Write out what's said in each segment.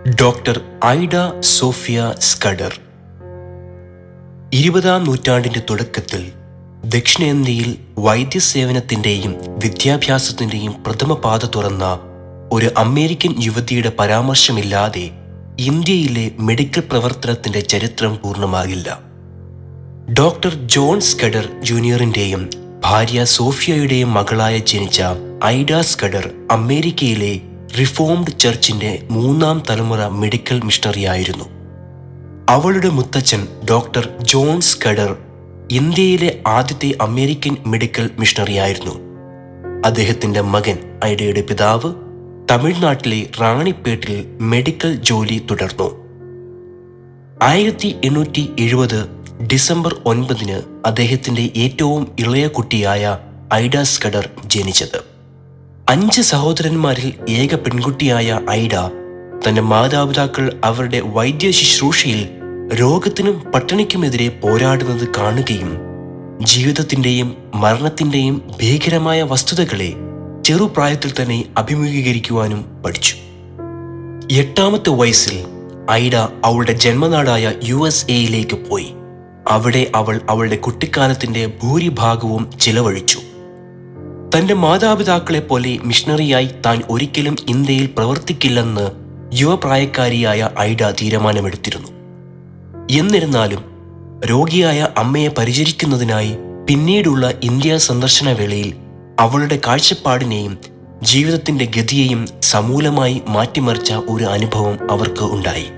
doctor Ida Sophia Scudder ഇരുപതാം നൂറ്റാണ്ടിന്റെ തുടക്കത്തിൽ ദക്ഷിണേന്ത്യയിൽ വൈദ്യസേവനത്തിന്റെയും വിദ്യാഭ്യാസത്തിന്റെയും പ്രഥമ പാത തുറന്ന ഒരു അമേരിക്കൻ യുവതിയുടെ പരാമർശമില്ലാതെ ഇന്ത്യയിലെ മെഡിക്കൽ പ്രവർത്തനത്തിന്റെ ചരിത്രം പൂർണ്ണമാകില്ല ഡോക്ടർ ജോൺ സ്കഡർ ജൂനിയറിന്റെയും ഭാര്യ സോഫിയയുടെയും മകളായ ജനിച്ച ഐഡ സ്കഡർ അമേരിക്കയിലെ റിഫോംഡ് ചർച്ചിന്റെ മൂന്നാം തലമുറ മെഡിക്കൽ മിഷണറിയായിരുന്നു അവളുടെ മുത്തച്ഛൻ ഡോക്ടർ ജോൺ സ്കഡർ ഇന്ത്യയിലെ ആദ്യത്തെ അമേരിക്കൻ മെഡിക്കൽ മിഷണറിയായിരുന്നു അദ്ദേഹത്തിന്റെ മകൻ ഐഡയുടെ പിതാവ് തമിഴ്നാട്ടിലെ റാണിപ്പേട്ടിൽ മെഡിക്കൽ ജോലി തുടർന്നു ആയിരത്തി എണ്ണൂറ്റി എഴുപത് ഡിസംബർ ഒൻപതിന് അദ്ദേഹത്തിന്റെ ഏറ്റവും ഇളയ കുട്ടിയായ ഐഡ സ്കഡർ ജനിച്ചത് അഞ്ച് സഹോദരന്മാരിൽ ഏക പെൺകുട്ടിയായ ഐഡ തന്റെ മാതാപിതാക്കൾ അവരുടെ വൈദ്യ ശുശ്രൂഷയിൽ രോഗത്തിനും പട്ടിണിക്കുമെതിരെ പോരാടുന്നത് കാണുകയും ജീവിതത്തിന്റെയും മരണത്തിന്റെയും ഭീകരമായ വസ്തുതകളെ ചെറുപ്രായത്തിൽ തന്നെ അഭിമുഖീകരിക്കുവാനും പഠിച്ചു എട്ടാമത്തെ വയസ്സിൽ ഐഡ അവളുടെ ജന്മനാടായ യു എസ് എയിലേക്ക് പോയി അവിടെ അവൾ അവളുടെ കുട്ടിക്കാലത്തിന്റെ ഭൂരിഭാഗവും ചിലവഴിച്ചു തന്റെ മാതാപിതാക്കളെ പോലെ മിഷണറിയായി താൻ ഒരിക്കലും ഇന്ത്യയിൽ പ്രവർത്തിക്കില്ലെന്ന് യുവപ്രായക്കാരിയായ ഐഡ തീരുമാനമെടുത്തിരുന്നു എന്നിരുന്നാലും രോഗിയായ അമ്മയെ പരിചരിക്കുന്നതിനായി പിന്നീടുള്ള ഇന്ത്യ സന്ദർശന വേളയിൽ അവളുടെ കാഴ്ചപ്പാടിനെയും ജീവിതത്തിന്റെ ഗതിയെയും സമൂലമായി മാറ്റിമറിച്ച ഒരു അനുഭവം അവർക്ക് ഉണ്ടായി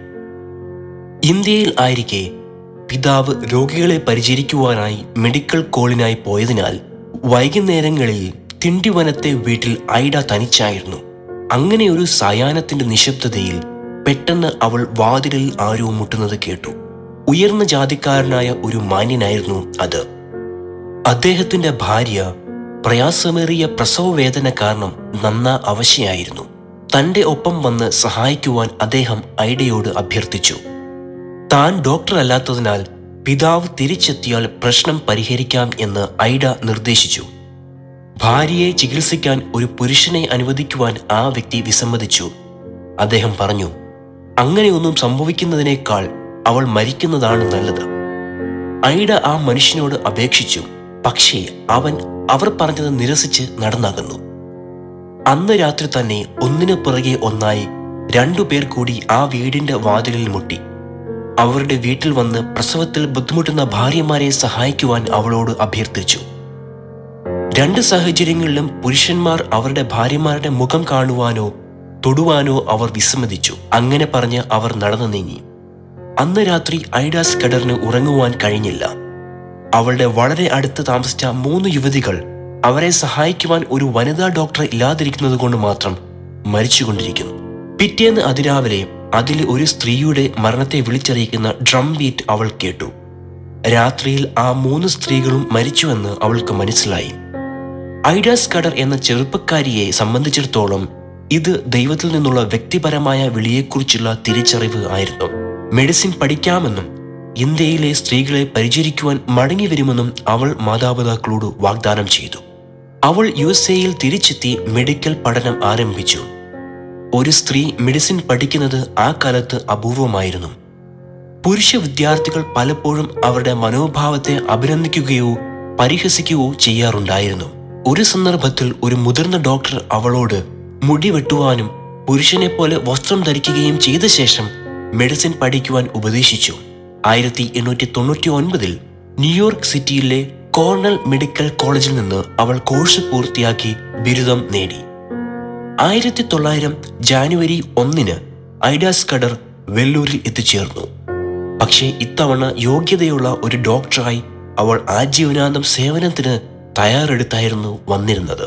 ഇന്ത്യയിൽ ആയിരിക്കെ പിതാവ് രോഗികളെ പരിചരിക്കുവാനായി മെഡിക്കൽ കോളിനായി പോയതിനാൽ വൈകുന്നേരങ്ങളിൽ തിണ്ടിവനത്തെ വീട്ടിൽ ഐഡ തനിച്ചായിരുന്നു അങ്ങനെ ഒരു സായാഹ്നത്തിന്റെ നിശബ്ദതയിൽ പെട്ടെന്ന് അവൾ വാതിലിൽ ആരോ മുട്ടുന്നത് കേട്ടു ഉയർന്ന ജാതിക്കാരനായ ഒരു മാന്യനായിരുന്നു അത് അദ്ദേഹത്തിന്റെ ഭാര്യ പ്രയാസമേറിയ പ്രസവവേദന കാരണം നന്ന അവശയായിരുന്നു തന്റെ ഒപ്പം വന്ന് സഹായിക്കുവാൻ അദ്ദേഹം ഐഡയോട് അഭ്യർത്ഥിച്ചു താൻ ഡോക്ടർ അല്ലാത്തതിനാൽ പിതാവ് തിരിച്ചെത്തിയാൽ പ്രശ്നം പരിഹരിക്കാം എന്ന് ഐഡ നിർദ്ദേശിച്ചു ഭാര്യയെ ചികിത്സിക്കാൻ ഒരു പുരുഷനെ അനുവദിക്കുവാൻ ആ വ്യക്തി വിസമ്മതിച്ചു അദ്ദേഹം പറഞ്ഞു അങ്ങനെയൊന്നും സംഭവിക്കുന്നതിനേക്കാൾ അവൾ മരിക്കുന്നതാണ് നല്ലത് ഐഡ ആ മനുഷ്യനോട് അപേക്ഷിച്ചു പക്ഷേ അവൻ അവർ പറഞ്ഞത് നിരസിച്ച് നടന്നകന്നു അന്ന് രാത്രി തന്നെ ഒന്നിനു പിറകെ ഒന്നായി രണ്ടുപേർ കൂടി ആ വീടിന്റെ വാതിലിൽ മുട്ടി അവരുടെ വീട്ടിൽ വന്ന് പ്രസവത്തിൽ ബുദ്ധിമുട്ടുന്ന ഭാര്യമാരെ സഹായിക്കുവാൻ അവളോട് അഭ്യർത്ഥിച്ചു രണ്ട് സാഹചര്യങ്ങളിലും പുരുഷന്മാർ അവരുടെ ഭാര്യമാരുടെ മുഖം കാണുവാനോ തൊടുവാനോ അവർ വിസമ്മതിച്ചു അങ്ങനെ പറഞ്ഞ് അവർ നടന്നു നീങ്ങി അന്ന് രാത്രി ഐഡാസ് കഡറിന് ഉറങ്ങുവാൻ കഴിഞ്ഞില്ല അവളുടെ വളരെ അടുത്ത് താമസിച്ച മൂന്ന് യുവതികൾ അവരെ സഹായിക്കുവാൻ ഒരു വനിതാ ഡോക്ടർ ഇല്ലാതിരിക്കുന്നത് കൊണ്ട് മാത്രം മരിച്ചുകൊണ്ടിരിക്കുന്നു പിറ്റേന്ന് അതിരാവിലെ അതിലെ ഒരു സ്ത്രീയുടെ മരണത്തെ വിളിച്ചറിയിക്കുന്ന ഡ്രം ബീറ്റ് അവൾ കേട്ടു രാത്രിയിൽ ആ മൂന്ന് സ്ത്രീകളും മരിച്ചുവെന്ന് അവൾക്ക് മനസ്സിലായി ഐഡാസ് കഡർ എന്ന ചെറുപ്പക്കാരിയെ സംബന്ധിച്ചിടത്തോളം ഇത് ദൈവത്തിൽ നിന്നുള്ള വ്യക്തിപരമായ വിളിയെക്കുറിച്ചുള്ള തിരിച്ചറിവ് ആയിരുന്നു മെഡിസിൻ പഠിക്കാമെന്നും ഇന്ത്യയിലെ സ്ത്രീകളെ പരിചരിക്കുവാൻ മടങ്ങി വരുമെന്നും അവൾ മാതാപിതാക്കളോട് വാഗ്ദാനം ചെയ്തു അവൾ യു എസ് എയിൽ തിരിച്ചെത്തി മെഡിക്കൽ പഠനം ആരംഭിച്ചു ഒരു സ്ത്രീ മെഡിസിൻ പഠിക്കുന്നത് ആ കാലത്ത് അപൂർവമായിരുന്നു പുരുഷ വിദ്യാർത്ഥികൾ പലപ്പോഴും അവരുടെ മനോഭാവത്തെ അഭിനന്ദിക്കുകയോ പരിഹസിക്കുകയോ ചെയ്യാറുണ്ടായിരുന്നു ഒരു സന്ദർഭത്തിൽ ഒരു മുതിർന്ന ഡോക്ടർ അവളോട് മുടി വെട്ടുവാനും പുരുഷനെ പോലെ വസ്ത്രം ധരിക്കുകയും ചെയ്ത ശേഷം മെഡിസിൻ പഠിക്കുവാൻ ഉപദേശിച്ചു ആയിരത്തി എണ്ണൂറ്റി തൊണ്ണൂറ്റി ഒൻപതിൽ ന്യൂയോർക്ക് സിറ്റിയിലെ കോർണൽ മെഡിക്കൽ കോളേജിൽ നിന്ന് അവൾ കോഴ്സ് പൂർത്തിയാക്കി ബിരുദം നേടി ആയിരത്തി തൊള്ളായിരം ജാനുവരി ഒന്നിന് ഐഡാസ് കഡർ വെല്ലൂരിൽ എത്തിച്ചേർന്നു പക്ഷേ ഇത്തവണ യോഗ്യതയുള്ള ഒരു ഡോക്ടറായി അവൾ ആജീവനാന്തം സേവനത്തിന് തയ്യാറെടുത്തായിരുന്നു വന്നിരുന്നത്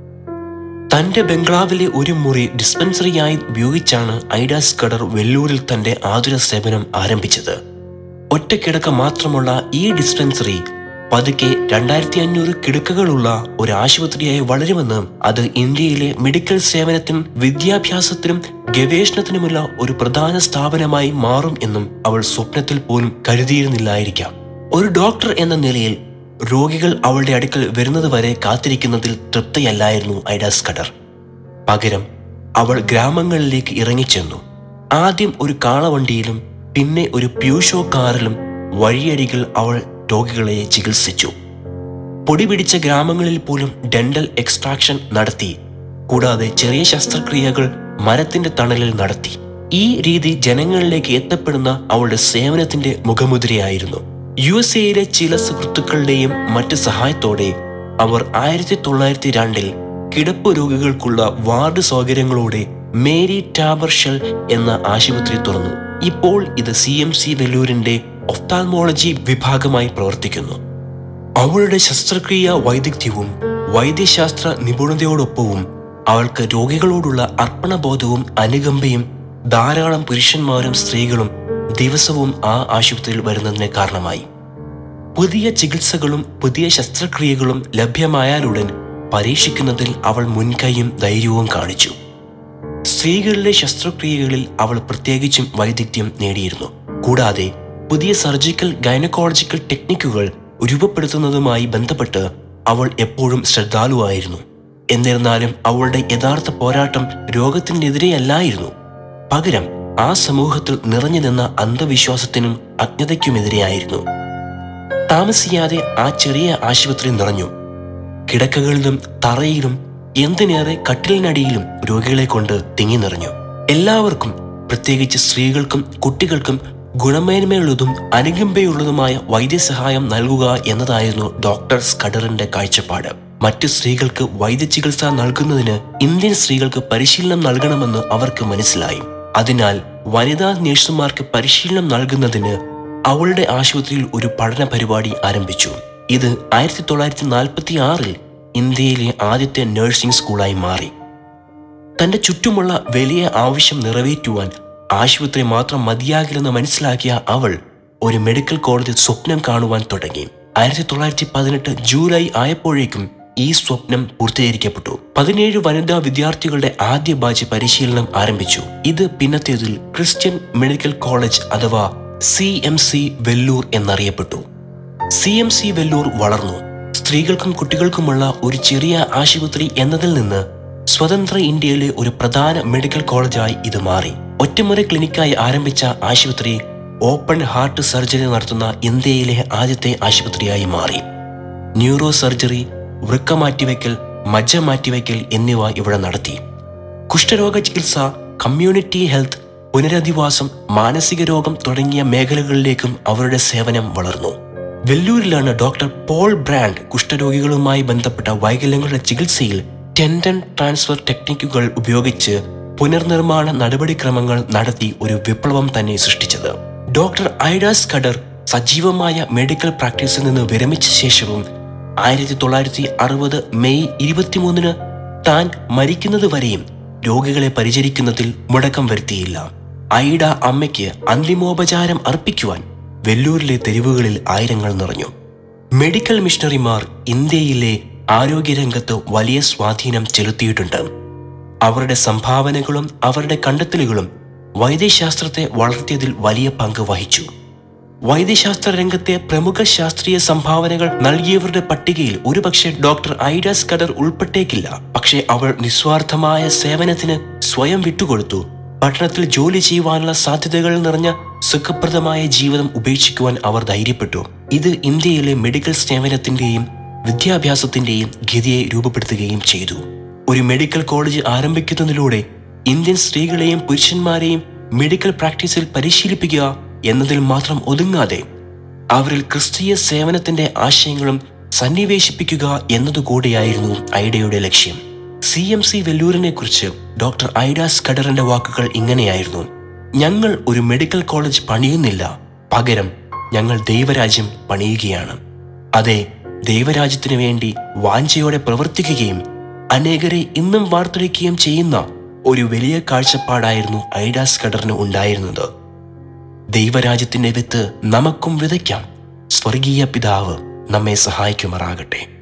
തന്റെ ബംഗ്ലാവിലെ ഒരു മുറി ഡിസ്പെൻസറിയായി ഉപയോഗിച്ചാണ് ഐഡാസ് കഡർ വെല്ലൂരിൽ തന്റെ ആതുര സേവനം ആരംഭിച്ചത് ഒറ്റക്കിടക്ക മാത്രമുള്ള ഈ ഡിസ്പെൻസറി പതുക്കെ രണ്ടായിരത്തി അഞ്ഞൂറ് കിടക്കകളുള്ള ഒരു ആശുപത്രിയായി വളരുമെന്നും അത് ഇന്ത്യയിലെ മെഡിക്കൽ സേവനത്തിനും വിദ്യാഭ്യാസത്തിനും ഗവേഷണത്തിനുമുള്ള ഒരു പ്രധാന സ്ഥാപനമായി മാറും എന്നും അവൾ സ്വപ്നത്തിൽ പോലും കരുതിയിരുന്നില്ലായിരിക്കാം ഒരു ഡോക്ടർ എന്ന നിലയിൽ രോഗികൾ അവളുടെ അടുക്കൽ വരുന്നതുവരെ കാത്തിരിക്കുന്നതിൽ തൃപ്തിയല്ലായിരുന്നു ഐഡാസ് കഡർ പകരം അവൾ ഗ്രാമങ്ങളിലേക്ക് ഇറങ്ങിച്ചെന്നു ആദ്യം ഒരു കാളവണ്ടിയിലും പിന്നെ ഒരു പ്യൂഷോ കാറിലും വഴിയരികിൽ അവൾ രോഗികളെ ചികിത്സിച്ചു പൊടി പിടിച്ച ഗ്രാമങ്ങളിൽ പോലും ഡെന്റൽ എക്സ്ട്രാക്ഷൻ നടത്തി കൂടാതെ ചെറിയ ശസ്ത്രക്രിയകൾ മരത്തിന്റെ തണലിൽ നടത്തി ഈ രീതി ജനങ്ങളിലേക്ക് എത്തപ്പെടുന്ന അവളുടെ സേവനത്തിന്റെ മുഖമുദ്രയായിരുന്നു യു എസ് എയിലെ ചില സുഹൃത്തുക്കളുടെയും മറ്റ് സഹായത്തോടെ അവർ ആയിരത്തി തൊള്ളായിരത്തി രണ്ടിൽ കിടപ്പ് രോഗികൾക്കുള്ള വാർഡ് സൗകര്യങ്ങളോടെ മേരി ടാബർഷൽ എന്ന ആശുപത്രി തുറന്നു ഇപ്പോൾ ഇത് സി എം സി വെല്ലൂരിന്റെ ഒഫ്താൽമോളജി വിഭാഗമായി പ്രവർത്തിക്കുന്നു അവളുടെ ശസ്ത്രക്രിയ വൈദഗ്ധ്യവും വൈദ്യശാസ്ത്ര നിപുണതയോടൊപ്പവും അവൾക്ക് രോഗികളോടുള്ള അർപ്പണബോധവും അനുകമ്പയും ധാരാളം പുരുഷന്മാരും സ്ത്രീകളും ദിവസവും ആ ആശുപത്രിയിൽ വരുന്നതിന് കാരണമായി പുതിയ ചികിത്സകളും പുതിയ ശസ്ത്രക്രിയകളും ലഭ്യമായാലുടൻ പരീക്ഷിക്കുന്നതിൽ അവൾ മുൻകൈയും ധൈര്യവും കാണിച്ചു സ്ത്രീകളിലെ ശസ്ത്രക്രിയകളിൽ അവൾ പ്രത്യേകിച്ചും വൈദഗ്ധ്യം നേടിയിരുന്നു കൂടാതെ പുതിയ സർജിക്കൽ ഗൈനക്കോളജിക്കൽ ടെക്നിക്കുകൾ രൂപപ്പെടുത്തുന്നതുമായി ബന്ധപ്പെട്ട് അവൾ എപ്പോഴും ശ്രദ്ധാലുവായിരുന്നു എന്നിരുന്നാലും അവളുടെ യഥാർത്ഥ പോരാട്ടം രോഗത്തിനെതിരെയല്ലായിരുന്നു പകരം ആ സമൂഹത്തിൽ നിറഞ്ഞു നിന്ന അന്ധവിശ്വാസത്തിനും അജ്ഞതയ്ക്കുമെതിരെയായിരുന്നു താമസിയാതെ ആ ചെറിയ ആശുപത്രി നിറഞ്ഞു കിടക്കകളിലും തറയിലും എന്തിനേറെ കട്ടിലിനടിയിലും രോഗികളെ കൊണ്ട് തിങ്ങി നിറഞ്ഞു എല്ലാവർക്കും പ്രത്യേകിച്ച് സ്ത്രീകൾക്കും കുട്ടികൾക്കും ഗുണമേന്മയുള്ളതും അനുകമ്പയുള്ളതുമായ വൈദ്യസഹായം നൽകുക എന്നതായിരുന്നു ഡോക്ടർ സ്കഡറിന്റെ കാഴ്ചപ്പാട് മറ്റു സ്ത്രീകൾക്ക് വൈദ്യചികിത്സ നൽകുന്നതിന് ഇന്ത്യൻ സ്ത്രീകൾക്ക് പരിശീലനം നൽകണമെന്ന് അവർക്ക് മനസ്സിലായി അതിനാൽ വനിതാ നഴ്സുമാർക്ക് പരിശീലനം നൽകുന്നതിന് അവളുടെ ആശുപത്രിയിൽ ഒരു പഠന പരിപാടി ആരംഭിച്ചു ഇത് ആയിരത്തി തൊള്ളായിരത്തി നാൽപ്പത്തി ആറിൽ ഇന്ത്യയിലെ ആദ്യത്തെ നഴ്സിംഗ് സ്കൂളായി മാറി തന്റെ ചുറ്റുമുള്ള വലിയ ആവശ്യം നിറവേറ്റുവാൻ ആശുപത്രി മാത്രം മതിയാകില്ലെന്ന് മനസ്സിലാക്കിയ അവൾ ഒരു മെഡിക്കൽ കോളേജ് സ്വപ്നം കാണുവാൻ തുടങ്ങി ആയിരത്തി തൊള്ളായിരത്തി പതിനെട്ട് ജൂലൈ ആയപ്പോഴേക്കും ഈ സ്വപ്നം പൂർത്തീകരിക്കപ്പെട്ടു പതിനേഴ് വനിതാ വിദ്യാർത്ഥികളുടെ ആദ്യ ബാച്ച് പരിശീലനം ആരംഭിച്ചു ഇത് പിന്നത്തേതിൽ ക്രിസ്ത്യൻ മെഡിക്കൽ കോളേജ് അഥവാ സി എം സി വെല്ലൂർ എന്നറിയപ്പെട്ടു സി എം സി വെല്ലൂർ വളർന്നു സ്ത്രീകൾക്കും കുട്ടികൾക്കുമുള്ള ഒരു ചെറിയ ആശുപത്രി എന്നതിൽ നിന്ന് സ്വതന്ത്ര ഇന്ത്യയിലെ ഒരു പ്രധാന മെഡിക്കൽ കോളേജായി ഇത് മാറി ഒറ്റമുറി ക്ലിനിക്കായി ആരംഭിച്ച ആശുപത്രി ഓപ്പൺ ഹാർട്ട് സർജറി നടത്തുന്ന ഇന്ത്യയിലെ ആദ്യത്തെ ആശുപത്രിയായി മാറി ന്യൂറോ സർജറി വൃക്ക മാറ്റിവെക്കൽ മജ്ജ മാറ്റിവെക്കൽ എന്നിവ ഇവിടെ നടത്തി കുഷ്ഠരോഗ ചികിത്സ കമ്മ്യൂണിറ്റി ഹെൽത്ത് പുനരധിവാസം മാനസിക രോഗം തുടങ്ങിയ മേഖലകളിലേക്കും അവരുടെ സേവനം വളർന്നു വെല്ലൂരിലാണ് ഡോക്ടർ പോൾ ബ്രാൻഡ് കുഷ്ഠരോഗികളുമായി ബന്ധപ്പെട്ട വൈകല്യങ്ങളുടെ ചികിത്സയിൽ ടെൻഡൻ ട്രാൻസ്ഫർ ടെക്നിക്കുകൾ ഉപയോഗിച്ച് പുനർനിർമ്മാണ നടപടിക്രമങ്ങൾ നടത്തി ഒരു വിപ്ലവം തന്നെ സൃഷ്ടിച്ചത് ഡോക്ടർ ഐഡാസ് കഡർ സജീവമായ മെഡിക്കൽ പ്രാക്ടീസിൽ നിന്ന് വിരമിച്ച ശേഷവും ആയിരത്തി തൊള്ളായിരത്തി അറുപത് മെയ് ഇരുപത്തിമൂന്നിന് താൻ മരിക്കുന്നത് വരെയും രോഗികളെ പരിചരിക്കുന്നതിൽ മുടക്കം വരുത്തിയില്ല ഐഡ അമ്മയ്ക്ക് അന്തിമോപചാരം അർപ്പിക്കുവാൻ വെല്ലൂരിലെ തെരുവുകളിൽ ആയിരങ്ങൾ നിറഞ്ഞു മെഡിക്കൽ മിഷണറിമാർ ഇന്ത്യയിലെ ആരോഗ്യരംഗത്ത് വലിയ സ്വാധീനം ചെലുത്തിയിട്ടുണ്ട് അവരുടെ സംഭാവനകളും അവരുടെ കണ്ടെത്തലുകളും വൈദ്യശാസ്ത്രത്തെ വളർത്തിയതിൽ വലിയ പങ്ക് വഹിച്ചു വൈദ്യശാസ്ത്ര രംഗത്തെ പ്രമുഖ ശാസ്ത്രീയ സംഭാവനകൾ നൽകിയവരുടെ പട്ടികയിൽ ഒരുപക്ഷെ ഡോക്ടർ ഐഡാസ് കഡർ ഉൾപ്പെട്ടേക്കില്ല പക്ഷേ അവൾ നിസ്വാർത്ഥമായ സേവനത്തിന് സ്വയം വിട്ടുകൊടുത്തു പഠനത്തിൽ ജോലി ചെയ്യുവാനുള്ള സാധ്യതകൾ നിറഞ്ഞ സുഖപ്രദമായ ജീവിതം ഉപേക്ഷിക്കുവാൻ അവർ ധൈര്യപ്പെട്ടു ഇത് ഇന്ത്യയിലെ മെഡിക്കൽ സേവനത്തിന്റെയും വിദ്യാഭ്യാസത്തിന്റെയും ഗതിയെ രൂപപ്പെടുത്തുകയും ചെയ്തു ഒരു മെഡിക്കൽ കോളേജ് ആരംഭിക്കുന്നതിലൂടെ ഇന്ത്യൻ സ്ത്രീകളെയും പുരുഷന്മാരെയും മെഡിക്കൽ പ്രാക്ടീസിൽ പരിശീലിപ്പിക്കുക എന്നതിൽ മാത്രം ഒതുങ്ങാതെ അവരിൽ ക്രിസ്തീയ സേവനത്തിന്റെ ആശയങ്ങളും സന്നിവേശിപ്പിക്കുക എന്നതുകൂടിയായിരുന്നു ഐഡയുടെ ലക്ഷ്യം സി എം സി വെല്ലൂരിനെ കുറിച്ച് ഡോക്ടർ ഐഡാസ് കഡറിന്റെ വാക്കുകൾ ഇങ്ങനെയായിരുന്നു ഞങ്ങൾ ഒരു മെഡിക്കൽ കോളേജ് പണിയുന്നില്ല പകരം ഞങ്ങൾ ദൈവരാജ്യം പണിയുകയാണ് അതെ ദൈവരാജ്യത്തിനു വേണ്ടി വാഞ്ചയോടെ പ്രവർത്തിക്കുകയും അനേകരെ ഇന്നും വാർത്തെടുക്കുകയും ചെയ്യുന്ന ഒരു വലിയ കാഴ്ചപ്പാടായിരുന്നു ഐഡാസ് കഡറിന് ഉണ്ടായിരുന്നത് ദൈവരാജ്യത്തിന്റെ വിത്ത് നമുക്കും വിതയ്ക്കാം സ്വർഗീയ പിതാവ് നമ്മെ സഹായിക്കുമാറാകട്ടെ